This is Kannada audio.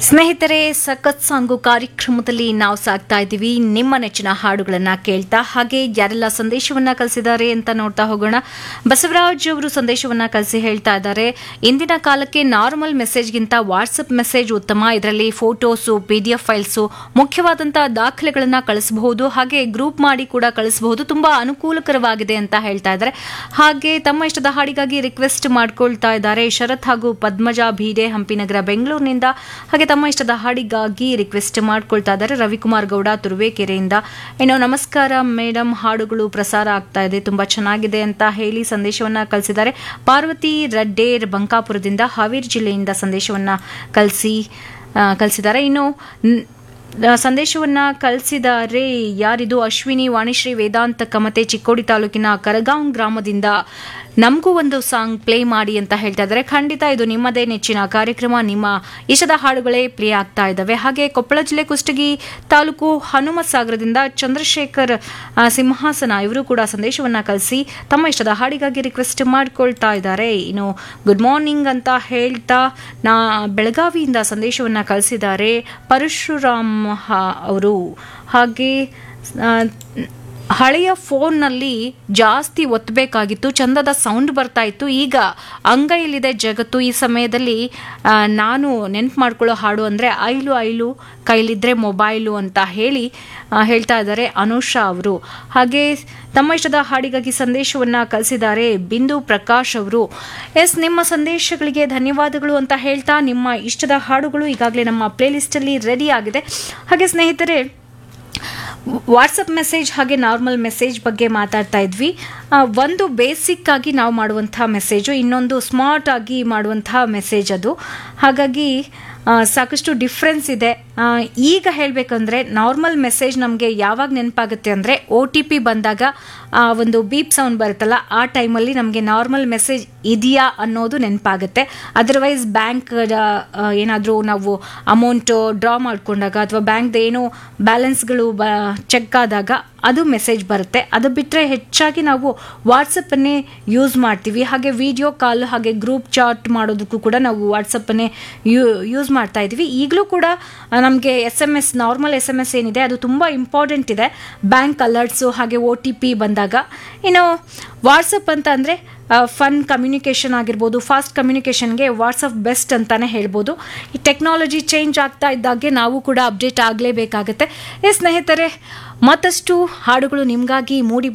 ಸ್ನೇಹಿತರೆ ಸಖತ್ ಸಾಂಗು ಕಾರ್ಯಕ್ರಮದಲ್ಲಿ ನಾವು ಸಾಕ್ತಾ ಇದ್ದೀವಿ ನಿಮ್ಮ ನೆಚ್ಚಿನ ಹಾಡುಗಳನ್ನ ಕೇಳ್ತಾ ಹಾಗೆ ಯಾರೆಲ್ಲ ಸಂದೇಶವನ್ನ ಕಳಿಸಿದ್ದಾರೆ ಅಂತ ನೋಡ್ತಾ ಹೋಗೋಣ ಬಸವರಾಜ್ ಅವರು ಸಂದೇಶವನ್ನ ಕಳಿಸಿ ಹೇಳ್ತಾ ಇದ್ದಾರೆ ಇಂದಿನ ಕಾಲಕ್ಕೆ ನಾರ್ಮಲ್ ಮೆಸೇಜ್ಗಿಂತ ವಾಟ್ಸಪ್ ಮೆಸೇಜ್ ಉತ್ತಮ ಇದರಲ್ಲಿ photos P D F files ಮುಖ್ಯವಾದಂತಹ ದಾಖಲೆಗಳನ್ನ ಕಳಿಸಬಹುದು ಹಾಗೆ ಗ್ರೂಪ್ ಮಾಡಿ ಕೂಡ ಕಳಿಸಬಹುದು ತುಂಬಾ ಅನುಕೂಲಕರವಾಗಿದೆ ಅಂತ ಹೇಳ್ತಾ ಇದ್ದಾರೆ ಹಾಗೆ ತಮ್ಮ ಇಷ್ಟದ ಹಾಡಿಗಾಗಿ ರಿಕ್ವೆಸ್ಟ್ ಮಾಡ್ಕೊಳ್ತಾ ಇದ್ದಾರೆ ಶರತ್ ಹಾಗೂ ಪದ್ಮಜಾ ಭೀಡೆ ಹಂಪಿನಗರ ಬೆಂಗಳೂರಿನಿಂದ ಹಾಗೆ ತಮ್ಮ ಇಷ್ಟದ ಹಾಡಿಗಾಗಿ ರಿಕ್ವೆಸ್ಟ್ ಮಾಡ್ಕೊಳ್ತಾ ಇದ್ದಾರೆ ರವಿಕುಮಾರ್ ಗೌಡ ತುರುವೇಕೆರೆಯಿಂದ ಏನೋ ನಮಸ್ಕಾರ ಮೇಡಮ್ ಹಾಡುಗಳು ಪ್ರಸಾರ ಆಗ್ತಾ ಇದೆ ತುಂಬಾ ಚೆನ್ನಾಗಿದೆ ಅಂತ ಹೇಳಿ ಸಂದೇಶವನ್ನ ಕಳಿಸಿದ್ದಾರೆ ಪಾರ್ವತಿ ರಡ್ಡೇರ್ ಬಂಕಾಪುರದಿಂದ ಹಾವೇರಿ ಜಿಲ್ಲೆಯಿಂದ ಸಂದೇಶವನ್ನ ಕಳಿಸಿ ಕಳಿಸಿದ್ದಾರೆ ಇನ್ನು ನ್- ಆ, ಸಂದೇಶವನ್ನ ಕಳಿಸಿದ್ದಾರೆ ಯಾರಿದು ಅಶ್ವಿನಿ ವಾಣಿಶ್ರೀ ವೇದಾಂತ ಕಮತೆ ಚಿಕ್ಕೋಡಿ ತಾಲೂಕಿನ ಕರಗಾಂವ್ ಗ್ರಾಮದಿಂದ ನಮಗೂ ಒಂದು ಸಾಂಗ್ ಪ್ಲೇ ಮಾಡಿ ಅಂತ ಹೇಳ್ತಾ ಇದ್ದಾರೆ ಖಂಡಿತ ಇದು ನಿಮ್ಮದೇ ನೆಚ್ಚಿನ ಕಾರ್ಯಕ್ರಮ ನಿಮ್ಮ ಇಷ್ಟದ ಹಾಡುಗಳೇ ಪ್ಲೇ ಆಗ್ತಾ ಇದ್ದಾವೆ ಹಾಗೆ ಕೊಪ್ಪಳ ಜಿಲ್ಲೆ ಕುಷ್ಟಗಿ ತಾಲೂಕು ಹನುಮ ಸಾಗರದಿಂದ ಚಂದ್ರಶೇಖರ್ ಆ, ಸಿಂಹಾಸನ ಇವರು ಕೂಡ ಸಂದೇಶವನ್ನ ಕಳಿಸಿ ತಮ್ಮ ಇಷ್ಟದ ಹಾಡಿಗಾಗಿ ರಿಕ್ವೆಸ್ಟ್ ಮಾಡ್ಕೊಳ್ತಾ ಇದ್ದಾರೆ ಇನ್ನು ಗುಡ್ ಮಾರ್ನಿಂಗ್ ಅಂತ ಹೇಳ್ತಾ ನಾ ಬೆಳಗಾವಿಯಿಂದ ಸಂದೇಶವನ್ನ ಕಳಿಸಿದ್ದಾರೆ ಪರಶುರಾಮ್ ಹ- ಅವರು ಹಾಗೆ ಆ, ಹಳೆಯ ಫೋನ್ನಲ್ಲಿ ಜಾಸ್ತಿ ಒತ್ತಬೇಕಾಗಿತ್ತು ಚಂದದ ಸೌಂಡ್ ಬರ್ತಾ ಇತ್ತು ಈಗ ಅಂಗೈಲಿದೆ ಜಗತ್ತು ಈ ಸಮಯದಲ್ಲಿ ಆ, ನಾನು ನೆನ್ಪು ಮಾಡ್ಕೊಳ್ಳೋ ಹಾಡು ಅಂದರೆ ಐಲು ಐಲು ಕೈಲಿದ್ರೆ ಮೊಬೈಲು ಅಂತ ಹೇಳಿ ಆ, ಹೇಳ್ತಾ ಇದ್ದಾರೆ ಅನುಷಾ ಅವರು ಹಾಗೆ ತಮ್ಮ ಇಷ್ಟದ ಹಾಡಿಗಾಗಿ ಸಂದೇಶವನ್ನ ಕಳಿಸಿದ್ದಾರೆ ಬಿಂದು ಪ್ರಕಾಶ್ ಅವರು ಎಸ್ ನಿಮ್ಮ ಸಂದೇಶಗಳಿಗೆ ಧನ್ಯವಾದಗಳು ಅಂತ ಹೇಳ್ತಾ ನಿಮ್ಮ ಇಷ್ಟದ ಹಾಡುಗಳು ಈಗಾಗಲೇ ನಮ್ಮ ಪ್ಲೇಲಿಸ್ಟಲ್ಲಿ ರೆಡಿ ಆಗಿದೆ ಹಾಗೆ ಸ್ನೇಹಿತರೆ ವಾಟ್ಸಪ್ ಮೆಸೇಜ್ ಹಾಗೆ ನಾರ್ಮಲ್ ಮೆಸೇಜ್ ಬಗ್ಗೆ ಮಾತಾಡ್ತಾ ಇದ್ವಿ ಆ, ಒಂದು ಬೇಸಿಕ್ ಆಗಿ ನಾವು ಮಾಡುವಂಥ ಮೆಸೇಜು ಇನ್ನೊಂದು ಸ್ಮಾರ್ಟ್ ಆಗಿ ಮಾಡುವಂಥ ಮೆಸೇಜ್ ಅದು ಹಾಗಾಗಿ ಆ, ಸಾಕಷ್ಟು ಡಿಫ್ರೆನ್ಸ್ ಇದೆ ಆ, ಈಗ ಹೇಳಬೇಕಂದ್ರೆ ನಾರ್ಮಲ್ ಮೆಸೇಜ್ ನಮಗೆ ಯಾವಾಗ ನೆನಪಾಗುತ್ತೆ ಅಂದರೆ ಒ ಟಿ ಪಿ ಬಂದಾಗ ಆ ಒಂದು ಬೀಪ್ ಸೌಂಡ್ ಬರುತ್ತಲ್ಲ ಆ ಟೈಮಲ್ಲಿ ನಮಗೆ ನಾರ್ಮಲ್ ಮೆಸೇಜ್ ಇದೆಯಾ ಅನ್ನೋದು ನೆನಪಾಗುತ್ತೆ ಅದರ್ವೈಸ್ ಬ್ಯಾಂಕ್ ಏನಾದರೂ ನಾವು ಅಮೌಂಟು ಡ್ರಾ ಮಾಡ್ಕೊಂಡಾಗ ಅಥವಾ ಬ್ಯಾಂಕ್ದು ಏನೋ ಬ್ಯಾಲೆನ್ಸ್ಗಳು ಬ ಚೆಕ್ ಆದಾಗ ಅದು ಮೆಸೇಜ್ ಬರುತ್ತೆ ಅದು ಬಿಟ್ಟರೆ ಹೆಚ್ಚಾಗಿ ನಾವು ವಾಟ್ಸಪ್ಪನ್ನೇ ಯೂಸ್ ಮಾಡ್ತೀವಿ ಹಾಗೆ ವಿಡಿಯೋ ಕಾಲ್ ಹಾಗೆ ಗ್ರೂಪ್ ಚಾಟ್ ಮಾಡೋದಕ್ಕೂ ಕೂಡ ನಾವು ವಾಟ್ಸಪ್ಪನ್ನೇ ಯೂ ಯೂಸ್ ಮಾಡ್ತಾ ಇದ್ದೀವಿ ಈಗಲೂ ಕೂಡ ನಮಗೆ S M S normal S M S ಏನಿದೆ ಅದು ತುಂಬ ಇಂಪಾರ್ಟೆಂಟ್ ಇದೆ ಬ್ಯಾಂಕ್ ಅಲರ್ಟ್ಸು ಹಾಗೆ ಒ ಟಿ ಪಿ ಬಂದಾಗ ಇನ್ನು ವಾಟ್ಸಪ್ ಅಂತ ಅಂದರೆ ಫನ್ ಕಮ್ಯುನಿಕೇಷನ್ ಆಗಿರ್ಬೋದು ಫಾಸ್ಟ್ ಕಮ್ಯುನಿಕೇಷನ್ಗೆ ವಾಟ್ಸಪ್ ಬೆಸ್ಟ್ ಅಂತಾನೆ ಹೇಳ್ಬೋದು ಈ ಟೆಕ್ನಾಲಜಿ ಚೇಂಜ್ ಆಗ್ತಾ ಇದ್ದಾಗೆ ನಾವು ಕೂಡ ಅಪ್ಡೇಟ್ ಆಗಲೇಬೇಕಾಗತ್ತೆ ಏ ಸ್ನೇಹಿತರೆ ಮತ್ತಷ್ಟು ಹಾಡುಗಳು ನಿಮಗಾಗಿ ಮೂಡಿ